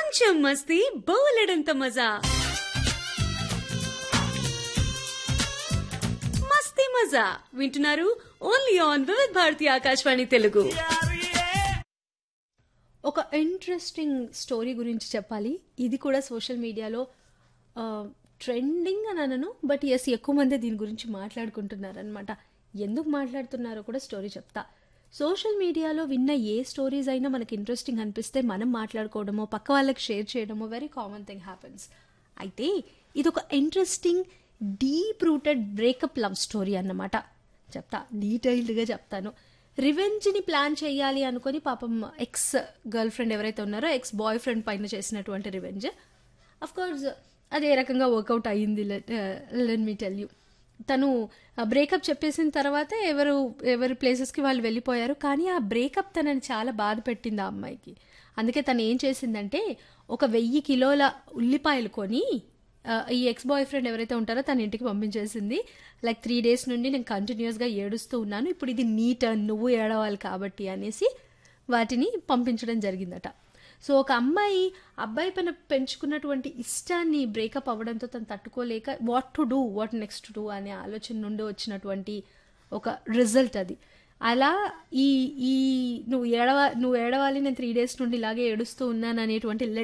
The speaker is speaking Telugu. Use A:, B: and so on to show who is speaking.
A: కొంచెం మస్తీ బోలెడంత మజా మస్తీ మజా వింటున్నారు ఓన్లీ ఆన్ వివిధ్ భారతి ఆకాశవాణి తెలుగు
B: ఒక ఇంట్రెస్టింగ్ స్టోరీ గురించి చెప్పాలి ఇది కూడా సోషల్ మీడియాలో ట్రెండింగ్ అని అనను బట్ ఎస్ ఎక్కువ మంది దీని గురించి మాట్లాడుకుంటున్నారనమాట ఎందుకు మాట్లాడుతున్నారో కూడా స్టోరీ చెప్తా సోషల్ మీడియాలో విన్న ఏ స్టోరీస్ అయినా మనకి ఇంట్రెస్టింగ్ అనిపిస్తే మనం మాట్లాడుకోవడమో పక్క వాళ్ళకి షేర్ చేయడమో వెరీ కామన్ థింగ్ హ్యాపెన్స్ అయితే ఇది ఒక interesting deep rooted breakup love story అన్నమాట చెప్తా డీటెయిల్డ్గా చెప్తాను రివెంజ్ని ప్లాన్ చేయాలి అనుకొని పాపం ఎక్స్ గర్ల్ ఫ్రెండ్ ఎవరైతే ఉన్నారో ఎక్స్ బాయ్ ఫ్రెండ్ పైన చేసినటువంటి రివెంజ్ అఫ్ కోర్స్ అది ఏ రకంగా వర్కౌట్ అయ్యింది లెన్ మీ టెల్ యూ తను బ్రేకప్ చెప్పేసిన తర్వాత ఎవరు ఎవరి ప్లేసెస్కి వాళ్ళు వెళ్ళిపోయారు కానీ ఆ బ్రేకప్ తనని చాలా బాధ పెట్టింది ఆ అమ్మాయికి అందుకే తను ఏం చేసిందంటే ఒక వెయ్యి కిలోల ఉల్లిపాయలు కొని ఆ, ఈ ఎక్స్ బాయ్ ఫ్రెండ్ ఎవరైతే ఉంటారో తన ఇంటికి పంపించేసింది లైక్ త్రీ డేస్ నుండి నేను కంటిన్యూస్గా ఏడుస్తూ ఉన్నాను ఇప్పుడు ఇది నీ టర్న్ నువ్వు ఏడవాలి కాబట్టి అనేసి వాటిని పంపించడం జరిగిందట సో ఒక అమ్మాయి అబ్బాయి పైన పెంచుకున్నటువంటి ఇష్టాన్ని బ్రేకప్ అవ్వడంతో తను తట్టుకోలేక what to do what next do అనే ఆలోచన నుండి వచ్చినటువంటి ఒక రిజల్ట్ అది అలా ఈ ఈ నువ్వు ఏడవ నువ్వు ఏడవాలి నేను త్రీ డేస్ నుండి ఇలాగే ఏడుస్తూ ఉన్నాను అనేటువంటి